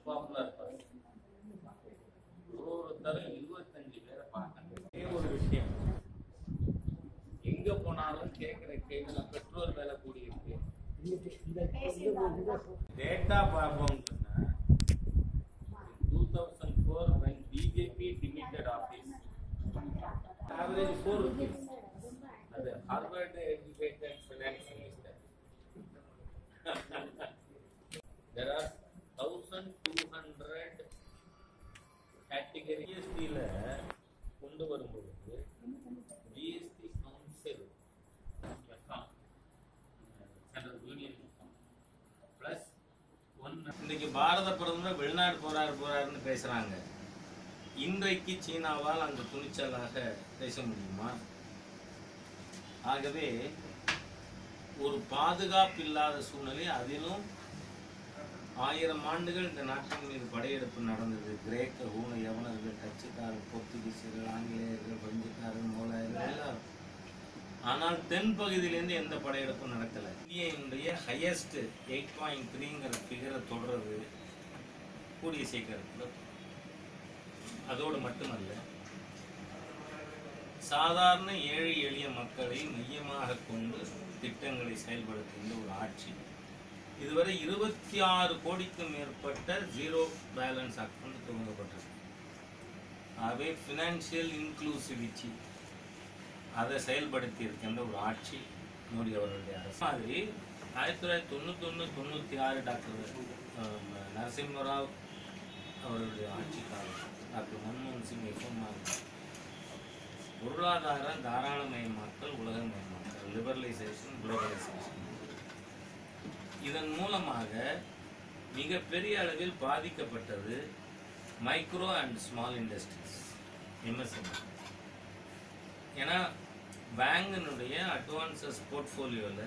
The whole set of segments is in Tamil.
பாப்புலர் ஒரு ஒருத்தரும் இருபத்தஞ்சு பேரை பார்க்கணும் ஒரே ஒரு விஷயம் எங்க போனாலும் கேட்கிற கேள்வி பெட்ரோல் விலை கூடி இருக்கு டேட்டா பார்ப்போம் two thousand four when BJP demitted office average four rupees அது Harvard educated finance minister there are 1200 category ஜிஎஸ்டியில் கொண்டு வரும்பொழுது GST council central union plus ஒன்று இன்னைக்கு பாரத பிரதமர் வெளிநாடு போறாரு போறாருன்னு பேசுறாங்க இன்றைக்கு சீனாவால் அந்த துணிச்சலாக பேச முடியுமா ஆகவே ஒரு பாதுகாப்பு இல்லாத சூழ்நிலை அதிலும் ஆயிரம் ஆண்டுகள் இந்த நாட்டின் மீது படையெடுப்பு நடந்தது கிரேக்க ஹூன யவனர்கள் டச்சுக்காரர் போர்த்துகீசியர்கள் ஆங்கிலேயர்கள் பிரெஞ்சுக்காரர் மோலாயர்கள் எல்லாரும் ஆனால் தென் பகுதியிலேருந்து எந்த படையெடுப்பும் நடக்கலை இந்தியினுடைய ஹையஸ்ட் எயிட் பாயிண்ட் த்ரீங்கிற ஃபிகரை தொடர்றது கூடிய சீக்கிரத்தில் அதோடு மட்டுமல்ல சாதாரண ஏழை எளிய மக்களை மையமாக கொண்டு திட்டங்களை செயல்படுத்துகின்ற ஒரு ஆட்சி இதுவரை இருபத்தி ஆறு கோடிக்கும் மேற்பட்ட ஜீரோ பேலன்ஸ் அக்கௌண்ட் துவங்கப்பட்டிருக்கு ஆகவே ஃபினான்ஷியல் இன்க்ளூசிவிட்டி அதை செயல்படுத்தி இருக்கின்ற ஒரு ஆட்சி மோடி அவர்களுடைய அரசு மாதிரி ஆயிரத்தி தொள்ளாயிரத்தி தொண்ணூத்தொன்று தொண்ணூற்றி ஆறு டாக்டர் அஹ், நரசிம்மராவ் அவருடைய ஆட்சி காலம் டாக்டர் மன்மோகன் சிங் எஃப்எம்ஆர் பொருளாதார தாராளமயமாக்கல் உலகமயமாக்கல் லிபரலைசேஷன் குளோபலைசேஷன் இதன் மூலமாக மிகப்பெரிய அளவில் பாதிக்கப்பட்டது micro and small industries MSME ஏன்னா பேங்கினுடைய அட்வான்சஸ் போர்ட்ஃபோலியோவில்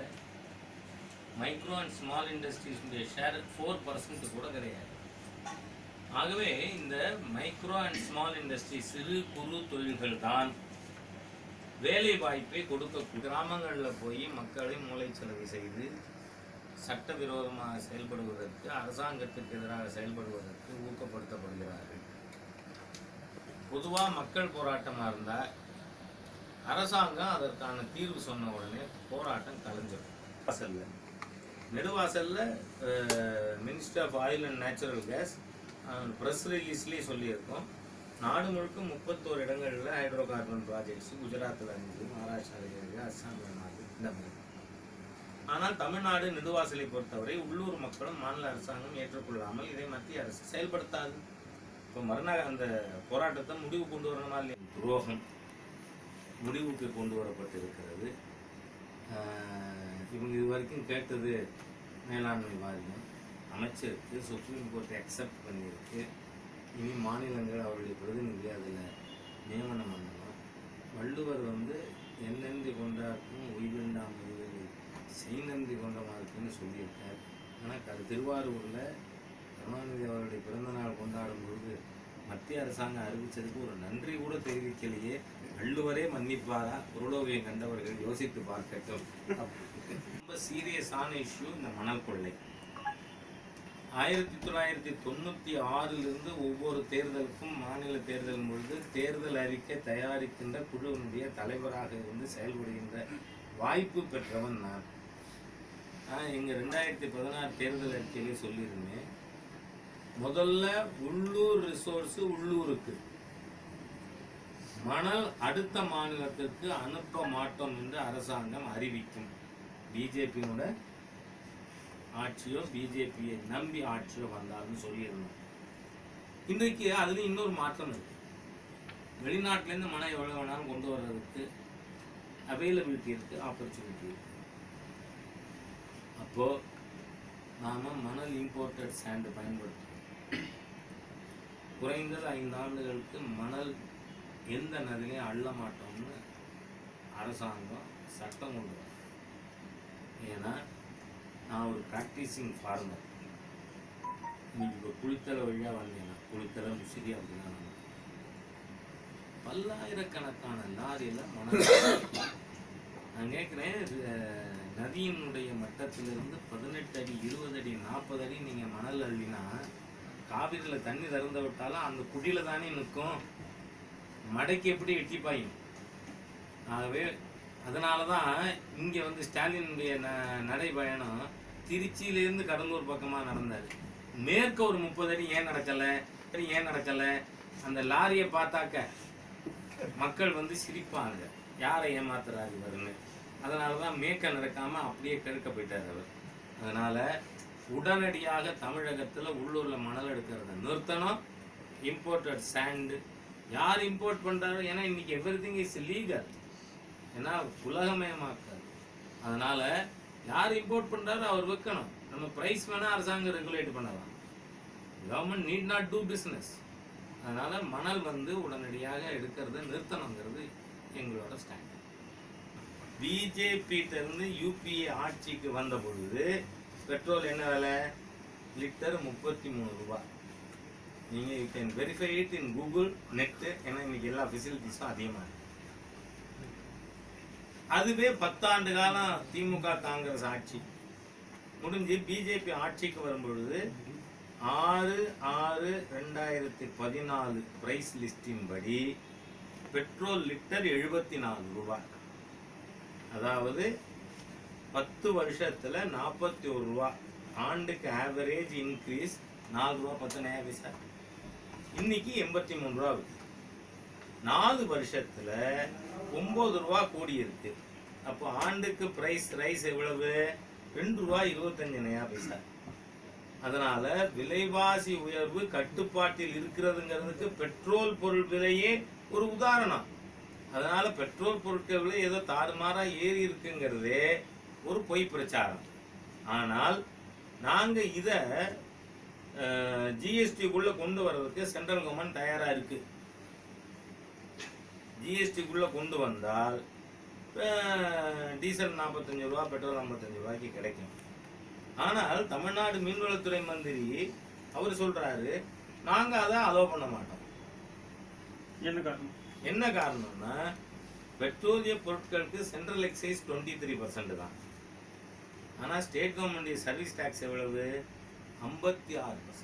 மைக்ரோ அண்ட் ஸ்மால் இண்டஸ்ட்ரீஸுடைய ஷேர் ஃபோர் பர்சன்ட் கூட கிடையாது ஆகவே இந்த மைக்ரோ அண்ட் ஸ்மால் இண்டஸ்ட்ரி சிறு குறு தொழில்கள் தான் வேலை வாய்ப்பை கொடுக்க கிராமங்களில் போய் மக்களை மூளைச்சலவை செய்து சட்டவிரோதமாக செயல்படுவதற்கு அரசாங்கத்துக்கு எதிராக செயல்படுவதற்கு ஊக்கப்படுத்தப்படுகிறார்கள் பொதுவாக மக்கள் போராட்டமாக இருந்தால் அரசாங்கம் அதற்கான தீர்வு சொன்ன உடனே போராட்டம் கலைஞ்சிடும் வாசல்ல நெடுவாசல்ல minister of oil and natural gas press ரிலீஸ்லேயே சொல்லியிருக்கோம் நாடு முழுக்க முப்பத்தோரு இடங்களில் ஹைட்ரோ கார்பன் ப்ராஜெக்ட்ஸ் குஜராத்தில் அஞ்சு மகாராஷ்டிராவில் ஏழு அஸ்ஸாமில் நாலு இந்த மாதிரி ஆனால் தமிழ்நாடு நெடுவாசலை பொறுத்தவரை உள்ளூர் மக்களும் மாநில அரசாங்கம் ஏற்றுக்கொள்ளாமல் இதை மத்திய அரசு செயல்படுத்தாது இப்போ மறுநாள் அந்த போராட்டத்தை முடிவு கொண்டு வரணுமா இல்லையா துரோகம் முடிவுக்கு கொண்டு வரப்பட்டிருக்கிறது ஆஹ் இவங்க இது வரைக்கும் கேட்டது மேலாண்மை வாரியம் அமைச்சருக்கு சுப்ரீம் கோர்ட் அக்செப்ட் பண்ணியிருக்கு இனி மாநிலங்கள் அவருடைய பிரதிநிதி அதில் நியமனம் பண்ணணும் வள்ளுவர் வந்து எண்ணெந்தி கொண்டாருக்கும் உய்வெண்டாம் உய்வெளி செய்நந்தி கொண்டமாருக்குன்னு சொல்லியிருக்கார் ஆனால் அது திருவாரூரில் கருணாநிதி அவருடைய பிறந்தநாள் கொண்டாடும் பொழுது மத்திய அரசாங்கம் அறிவிச்சதுக்கு ஒரு நன்றி கூட தெரிவிக்கலையே வள்ளுவரே மன்னிப்பாரா பொருளோவியம் கண்டவர்கள் யோசித்து பார்க்கட்டும் ரொம்ப சீரியஸான இஷ்யூ இந்த மணல் கொள்ளை ஆயிரத்தி தொள்ளாயிரத்தி தொண்ணூற்றி ஆறிலிருந்து ஒவ்வொரு தேர்தலுக்கும் மாநில தேர்தல் பொழுது தேர்தல் அறிக்கை தயாரிக்கின்ற குழுவினுடைய தலைவராக இருந்து செயல்படுகின்ற வாய்ப்பு பெற்றவன் நான் நான் எங்கள் ரெண்டாயிரத்தி பதினாறு தேர்தல் அறிக்கையிலே சொல்லியிருந்தேன் முதல்ல உள்ளூர் ரிசோர்ஸ் உள்ளூருக்கு மணல் அடுத்த மாநிலத்திற்கு அனுப்ப மாட்டோம் என்று அரசாங்கம் அறிவிக்கும் பிஜேபியோட ஆட்சியோ பிஜேபியை நம்பி ஆட்சியோ வந்தாருன்னு சொல்லியிருந்தோம் இன்றைக்கு அதுல இன்னொரு மாற்றம் இருக்கு வெளிநாட்டிலேருந்து மனம் எவ்வளோ வேணாலும் கொண்டு வர்றதுக்கு அவைலபிலிட்டி இருக்கு ஆப்பர்ச்சுனிட்டி இருக்கு அப்போ நாம மணல் இம்போர்ட்டட் சாண்ட் பயன்படுத்துறோம் குறைந்தது ஐந்து ஆண்டுகளுக்கு மணல் எந்த நதிலையும் அள்ள மாட்டோம்னு அரசாங்கம் சட்டம் கொண்டு வரும் ஏன்னா நான் ஒரு ப்ராக்டிசிங் ஃபார்மர் இன்னைக்கு இப்போ குளித்தலை வழியாக வந்தேன்னா குளித்தலை முசிறி அப்படின்னா நான் பல்லாயிரக்கணக்கான லாரியில் மணல் நான் கேட்குறேன் நதியினுடைய மட்டத்திலிருந்து பதினெட்டு அடி இருபது அடி நாற்பது அடி நீங்கள் மணல் அள்ளினா காவிரியில தண்ணி திறந்து விட்டாலும் அந்த குடியில தானே நிற்கும் மடைக்கு எப்படி எட்டி பாயும் ஆகவே அதனால தான் இங்கே வந்து ஸ்டாலினுடைய ந நடைபயணம் திருச்சியிலேருந்து கடலூர் பக்கமாக நடந்தார் மேற்க ஒரு முப்பது அடி ஏன் நடக்கலை அடி ஏன் நடக்கலை அந்த லாரியை பார்த்தாக்க மக்கள் வந்து சிரிப்பாங்க யாரை ஏமாத்துறாரு இவருன்னு அதனால தான் மேற்க நடக்காமல் அப்படியே கிழக்க போயிட்டார் அவர் அதனால உடனடியாக தமிழகத்தில் உள்ளூரில் மணல் எடுக்கிறத நிறுத்தணும் இம்போர்ட்டட் சாண்டு யார் இம்போர்ட் பண்ணுறாரோ ஏன்னா இன்னைக்கு எவ்ரி திங் இஸ் லீகல் ஏன்னா உலகமயமாக்காது அதனால யார் இம்போர்ட் பண்றாரோ அவர் விற்கணும் நம்ம பிரைஸ் வேணா அரசாங்கம் ரெகுலேட் பண்ணலாம் government need not do business அதனால மணல் வந்து உடனடியாக எடுக்கிறத நிறுத்தணுங்கிறது எங்களோட ஸ்டாண்ட் பிஜேபி இருந்து யூபிஏ ஆட்சிக்கு வந்த பொழுது பெட்ரோல் என்ன விலை லிட்டர் முப்பத்தி மூணு ரூபாய் நீங்கள் you can verify it in Google net ஏன்னா இன்னைக்கு எல்லா ஃபெசிலிட்டிஸும் அதிகமாக இருக்கு அதுவே பத்தாண்டு காலம் திமுக காங்கிரஸ் ஆட்சி முடிஞ்சு பிஜேபி ஆட்சிக்கு வரும்பொழுது ஆறு ஆறு ரெண்டாயிரத்தி பதினாலு பிரைஸ் லிஸ்டின் படி பெட்ரோல் லிட்டர் எழுபத்தி நாலு ரூபாய் அதாவது பத்து வருஷத்துல நாற்பத்தி ஒரு ரூபா ஆண்டுக்கு ஆவரேஜ் இன்க்ரீஸ் நாலு ரூபா பத்து நயா பைசா இன்னைக்கு எண்பத்தி மூணு ரூபா ஆகுது நாலு வருஷத்துல ஒன்பது ரூபா கூடி இருக்கு அப்போ ஆண்டுக்கு பிரைஸ் ரைஸ் எவ்வளவு ரெண்டு ரூபா இருபத்தஞ்சு நயா பைசா அதனால விலைவாசி உயர்வு கட்டுப்பாட்டில் இருக்கிறதுங்கிறதுக்கு பெட்ரோல் பொருள் விலையே ஒரு உதாரணம் அதனால பெட்ரோல் பொருட்கள் விலை ஏதோ தாறுமாறா ஏறி இருக்குங்கிறதே ஒரு பொய் பிரச்சாரம் ஆனால் நாங்க இத ஜிஎஸ்டிக்குள்ள கொண்டு வர்றதுக்கு சென்ட்ரல் கவர்மெண்ட் தயாரா இருக்கு ஜிஎஸ்டிக்குள்ள கொண்டு வந்தால் அஹ், டீசல் நாற்பத்தஞ்சு ரூபா பெட்ரோல் ஐம்பத்தஞ்சு ரூபாய்க்கு கிடைக்கும் ஆனால் தமிழ்நாடு மீன்வளத்துறை மந்திரி அவர் சொல்றாரு நாங்க அதை அலோவ் பண்ண மாட்டோம் என்ன காரணம் என்ன காரணம்னா பெட்ரோலிய பொருட்களுக்கு central excise twenty three percent தான் ஆனால் ஸ்டேட் கவர்மெண்ட் சர்வீஸ் டேக்ஸ் எவ்வளவு ஐம்பத்தி ஆறு பர்சன்ட்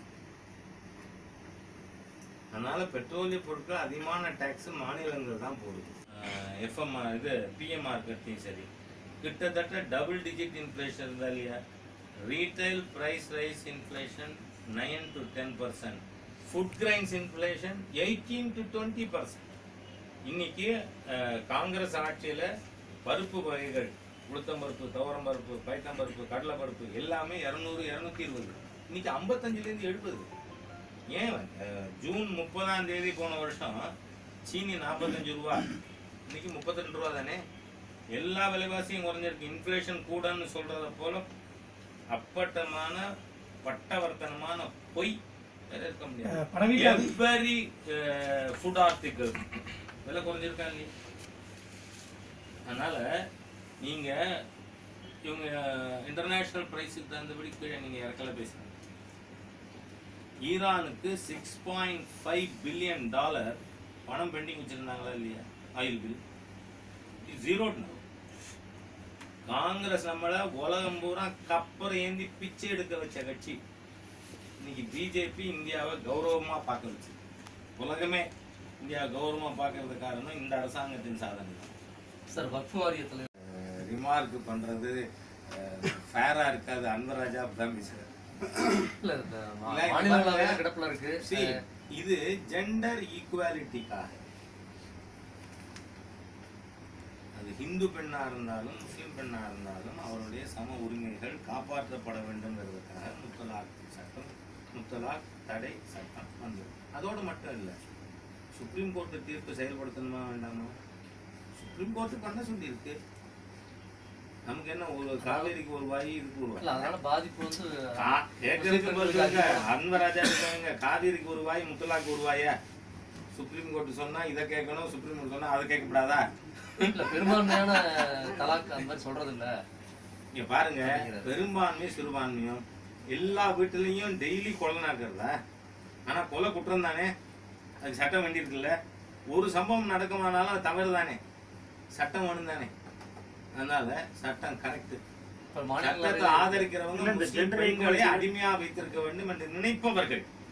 அதனால பெட்ரோலிய பொருட்கள் அதிகமான டேக்ஸ் மாநிலங்கள் தான் போடுது எஃப்எம்ஆர் இது பிஎம்ஆர்கட்டையும் சரி கிட்டத்தட்ட டபுள் டிஜிட் இன்ஃப்ளேஷன் இருந்தா இல்லையா retail price rise inflation nine to ten percent food grains inflation eighteen to twenty percent இன்னைக்கு அஹ், காங்கிரஸ் ஆட்சியில பருப்பு வகைகள் உளுத்தம்பருப்பு துவரம்பருப்பு பைத்தம்பருப்பு கடலைப்பருப்பு எல்லாமே இரநூறு இரநூத்தி இருபது இன்னைக்கு ஐம்பத்தஞ்சுலேருந்து எழுபது ஏன் அஹ், ஜூன் முப்பதாம் தேதி போன வருஷம் சீனி நாற்பத்தஞ்சு ரூபா இன்னைக்கு முப்பத்தி ரெண்டு ரூபா தானே எல்லா விலைவாசியும் குறைஞ்சிருக்கு இன்ஃப்ளேஷன் கூடன்னு சொல்றத போல அப்பட்டமான பட்டவர்த்தனமான பொய் வேற இருக்க முடியாது பணவீக்கம் எவ்வரி ஃபுட் ஆர்டிக்கல் விலை குறைஞ்சிருக்கா இல்லையா அதனால நீங்க இவங்க இன்டர்நேஷனல் பிரைஸுக்கு தகுந்தபடி கீழே நீங்க இறக்கல பேசுங்க ஈரானுக்கு six point five billion dollar பணம் பெண்டிங் வச்சிருந்தாங்களா இல்லையா ஆயில் பில் ஜீரோ காங்கிரஸ் நம்மள உலகம் பூரா கப்பர் ஏந்தி பிச்சை எடுக்க வச்ச கட்சி இன்னைக்கு பிஜேபி இந்தியாவை கௌரவமா பார்க்க வச்சு உலகமே இந்தியா கௌரவமா பார்க்கறது காரணம் இந்த அரசாங்கத்தின் சாதனை தான் சார் வக்ஃப் வாரியத்தில் ரிமார்க் பண்றது ஃபேரா இருக்காது அன்பராஜா தான் பேசுறாரு இல்ல இந்த மா- இல்ல, இங்க மாநிலங்களவையில பாருங்க. கிடப்புல இருக்கு See, இது ஜெண்டர் ஈக்குவாலிட்டிக்காக அது ஹிந்து பெண்ணா இருந்தாலும் முஸ்லிம் பெண்ணா இருந்தாலும் அவருடைய சம உரிமைகள் காப்பாற்றப்பட வேண்டும்ங்கிறதுக்காக முத்தலாக் சட்டம் முத்தலாக் தடை சட்டம் வந்தது அதோடு மட்டும் இல்லை சுப்ரீம் கோர்ட்டு தீர்ப்பு செயல்படுத்தணுமா வேண்டாமா சுப்ரீம் கோர்ட்டு பண்ண சொல்லியிருக்கு நமக்கு என்ன ஒரு காவேரிக்கு ஒரு வாய் இதுக்கு ஒரு வாய் இல்ல அதனால பாதிப்பு வந்து கா- கேட்கறதுக்கு பதில் சொல்லுங்க. அன்பராஜா இருக்காங்க காவிரிக்கு ஒரு வாய் முத்தலாக்கு ஒரு வாயா சுப்ரீம் கோர்ட் சொன்னா இதை கேட்கணும் சுப்ரீம் கோர்ட் சொன்னா அதை கேட்கக்கூடாதா இல்ல பெரும்பான்மையான தலாக் அந்த மாதிரி சொல்றது இல்ல இங்க பாருங்க பெரும்பான்மை சிறுபான்மையும் எல்லா வீட்டுலயும் டெய்லி கொலை நடக்கிறதா ஆனா கொலை குற்றம் தானே அதுக்கு சட்டம் வேண்டியிருக்குல்ல ஒரு சம்பவம் நடக்குமானாலும் அது தவறு தானே சட்டம் வேணும் தானே அதனால சட்டம் கரெக்ட் இப்ப சட்டத்தை மாநிலங்களவை ஆதரிக்கிறவங்க இல்ல, இந்த முஸ்லிம் gender பெண்களை equality- அடிமையா வைத்திருக்க வேண்டும் என்று நினைப்பவர்கள்